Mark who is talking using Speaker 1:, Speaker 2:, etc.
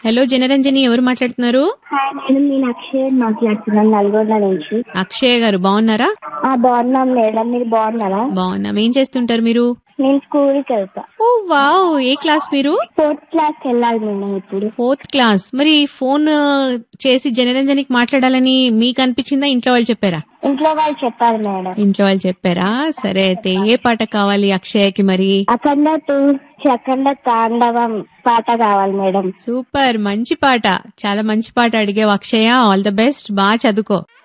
Speaker 1: hello Janaranjani ఎవరు మాట్లాడుతున్నారు
Speaker 2: hi madam నేను అక్షయ్ మాట్లాడుతున్నాను నల్గొండ నుంచి
Speaker 1: అక్షయ్ గారు బాగున్నారా
Speaker 2: ఆ బాగున్నాం మేడం మీరు బాగున్నారా
Speaker 1: బాగున్నాం ఏం చేస్తుంటారు మీరు
Speaker 2: నేను స్కూల్ కి వెళ్తా
Speaker 1: ఓ వావ్ ఏ క్లాస్ మీరు
Speaker 2: ఫోర్త్ క్లాస్ కి వెళ్ళాలి మేడం ఇప్పుడు
Speaker 1: ఫోర్త్ క్లాస్ మరి ఫోన్ ఆ, చేసి జనరంజనికి మాట్లాడాలని మీకు అనిపించిందా ఇంట్లో వాళ్ళు చెప్పారా
Speaker 2: ఇంట్లో వాళ్ళు చెప్పారు మేడం
Speaker 1: ఇంట్లో వాళ్ళు చెప్పారా సరే అయితే ఏ పాట కావాలి అక్షయకి మరి
Speaker 2: అఖండ టూ అఖండ తాండవం పాట కావాలి మేడం
Speaker 1: సూపర్ మంచి పాట చాలా మంచి పాట అడిగావు అక్షయ ఆల్ ద బెస్ట్ బాగా చదువుకో